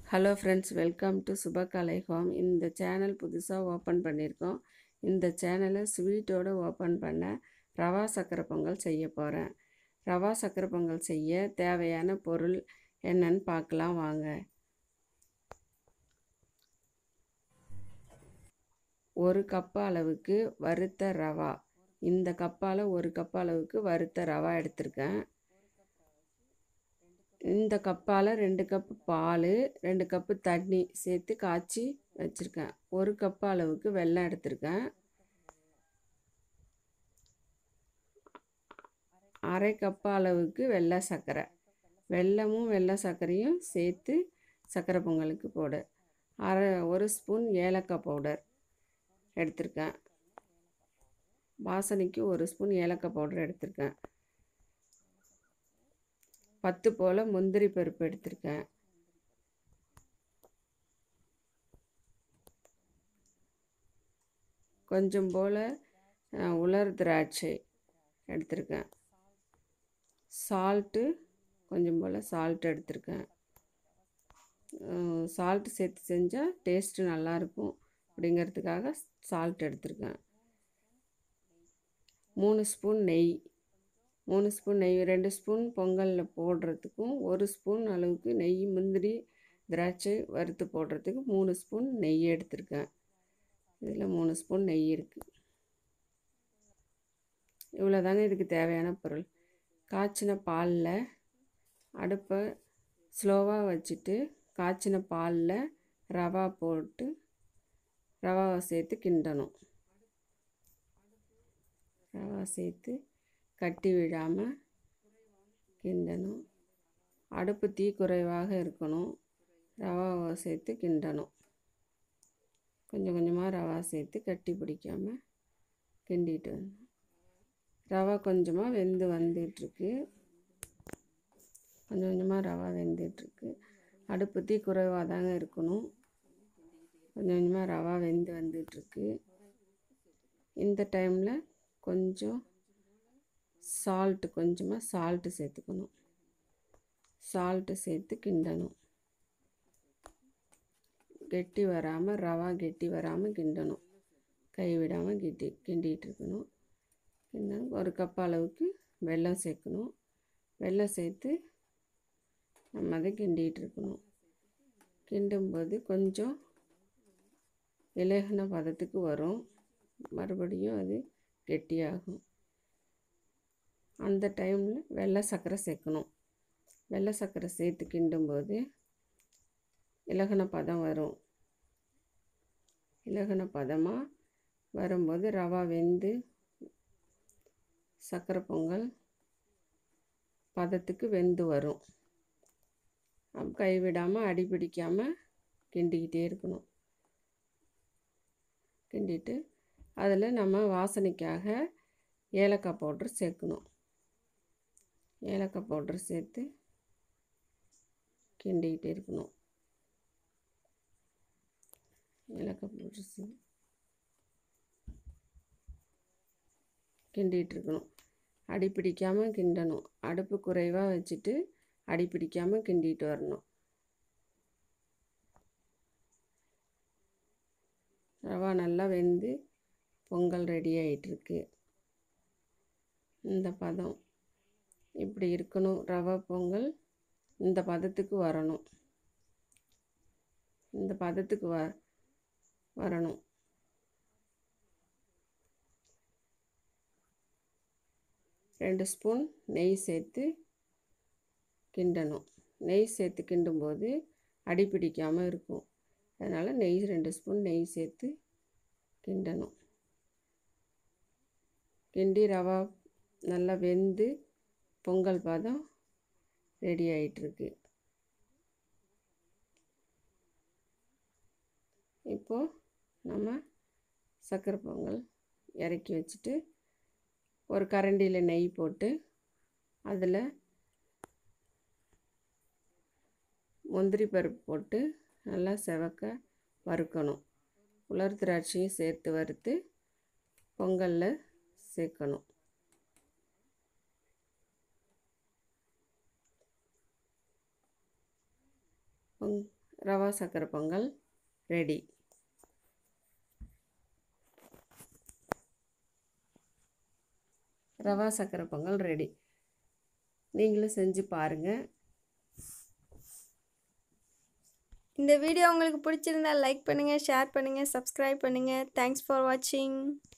hello friends welcome to Subhakalai home இந்த channel புதுசாக open பண்ணியிருக்கோம் இந்த சேனலை ஸ்வீட்டோடு ஓப்பன் பண்ண ரவா சக்கரை பொங்கல் செய்ய போகிறேன் ரவா சக்கரை பொங்கல் செய்ய தேவையான பொருள் என்னன்னு பார்க்கலாம் வாங்க ஒரு கப் அளவுக்கு வறுத்த ரவா இந்த கப்பால் ஒரு கப் அளவுக்கு வறுத்த ரவா எடுத்திருக்கேன் இந்த கப்பால் ரெண்டு கப்பு பால் ரெண்டு கப்பு தண்ணி சேர்த்து காய்ச்சி வச்சுருக்கேன் ஒரு கப் அளவுக்கு வெல்லம் எடுத்திருக்கேன் அரை கப் அளவுக்கு வெள்ளை சர்க்கரை வெல்லமும் வெள்ளை சர்க்கரையும் சேர்த்து சர்க்கரை பொங்கலுக்கு போடு அரை ஒரு ஸ்பூன் ஏலக்காய் பவுடர் எடுத்திருக்கேன் வாசனைக்கு ஒரு ஸ்பூன் ஏலக்காய் பவுடர் எடுத்திருக்கேன் பத்து போல் முந்திரி பருப்பு எடுத்திருக்கேன் கொஞ்சம் போல் உலர் திராட்சை எடுத்திருக்கேன் சால்ட்டு கொஞ்சம் போல் சால்ட் எடுத்திருக்கேன் சால்ட்டு சேர்த்து செஞ்சால் டேஸ்ட்டு நல்லாயிருக்கும் அப்படிங்கிறதுக்காக சால்ட் எடுத்திருக்கேன் மூணு ஸ்பூன் நெய் மூணு ஸ்பூன் நெய் ரெண்டு ஸ்பூன் பொங்கலில் போடுறதுக்கும் ஒரு ஸ்பூன் அளவுக்கு நெய் முந்திரி திராட்சை வறுத்து போடுறதுக்கு மூணு ஸ்பூன் நெய் எடுத்திருக்கேன் இதில் மூணு ஸ்பூன் நெய் இருக்குது இவ்வளோ தாங்க இதுக்கு தேவையான பொருள் காய்ச்சின பாலில் அடுப்பை ஸ்லோவாக வச்சுட்டு காய்ச்சின பாலில் ரவா போட்டு ரவாவை சேர்த்து கிண்டணும் ரவா சேர்த்து கட்டி விடாமல் கிண்டணும் அடுப்பு தீ குறைவாக இருக்கணும் ரவாவை சேர்த்து கிண்டணும் கொஞ்சம் கொஞ்சமாக ரவா சேர்த்து கட்டி பிடிக்காமல் கிண்டிட்டு வரணும் ரவா கொஞ்சமாக வெந்து வந்துட்டுருக்கு கொஞ்சம் கொஞ்சமாக ரவா வெந்துட்டுருக்கு அடுப்பு தீ குறைவாக தாங்க இருக்கணும் கொஞ்சம் கொஞ்சமாக ரவா வெந்து வந்துட்டுருக்கு இந்த டைமில் கொஞ்சம் சால்ட்டு கொஞ்சமாக சால்ட்டு சேர்த்துக்கணும் சால்ட்டு சேர்த்து கிண்டணும் கெட்டி வராமல் ரவா கெட்டி வராமல் கிண்டணும் கை விடாமல் கிட்டி கிண்டிகிட்டு இருக்கணும் கிண்டணும் ஒரு கப் அளவுக்கு வெல்லம் சேர்க்கணும் வெல்லம் சேர்த்து நம்ம அதை கிண்டிகிட்டு இருக்கணும் கிண்டும்போது கொஞ்சம் இலகின பதத்துக்கு வரும் மறுபடியும் அது கெட்டியாகும் அந்த டைமில் வெள்ளை சர்க்கரை சேர்க்கணும் வெள்ளை சர்க்கரை சேர்த்து கிண்டும்போது இலகன பதம் வரும் இலகன பதமாக வரும்போது ரவா வெந்து சர்க்கரை பொங்கல் பதத்துக்கு வெந்து வரும் கைவிடாமல் அடி பிடிக்காமல் கிண்டிக்கிட்டே இருக்கணும் கிண்டிட்டு அதில் நம்ம வாசனைக்காக ஏலக்காய் பவுட்ரு சேர்க்கணும் ஏலக்காய் பவுட்ரு சேர்த்து கிண்டிக்கிட்டே இருக்கணும் ஏலக்காய் பவுட்ரு சே கிண்டிகிட்டு இருக்கணும் அடி பிடிக்காமல் கிண்டணும் அடுப்பு குறைவாக வச்சுட்டு அடி பிடிக்காமல் கிண்டிகிட்டு வரணும் ரவா நல்லா வெந்து பொங்கல் ரெடி ஆகிட்டுருக்கு இந்த பதம் இப்படி இருக்கணும் ரவா பொங்கல் இந்த பதத்துக்கு வரணும் இந்த பதத்துக்கு வ வரணும் ரெண்டு ஸ்பூன் நெய் சேர்த்து கிண்டணும் நெய் சேர்த்து கிண்டும்போது அடி பிடிக்காமல் இருக்கும் அதனால் நெய் ரெண்டு ஸ்பூன் நெய் சேர்த்து கிண்டணும் கிண்டி ரவா நல்லா வெந்து பொங்கல் பதம் ரெடி ஆகிட்டுருக்கு இப்போது நம்ம சர்க்கரை பொங்கல் இறக்கி வச்சுட்டு ஒரு கரண்டியில் நெய் போட்டு அதில் முந்திரி பருப்பு போட்டு நல்லா செவக்க வறுக்கணும் உலர் திராட்சையும் சேர்த்து வறுத்து பொங்கலில் சேர்க்கணும் பொங் ரவா சக்கரை பொங்கல் ரெடி ரவா சக்கரை பொங்கல் ரெடி நீங்களும் செஞ்சு பாருங்கள் இந்த வீடியோ உங்களுக்கு பிடிச்சிருந்தா லைக் பண்ணுங்கள் ஷேர் பண்ணுங்கள் சப்ஸ்கிரைப் பண்ணுங்கள் தேங்க்ஸ் ஃபார் வாட்சிங்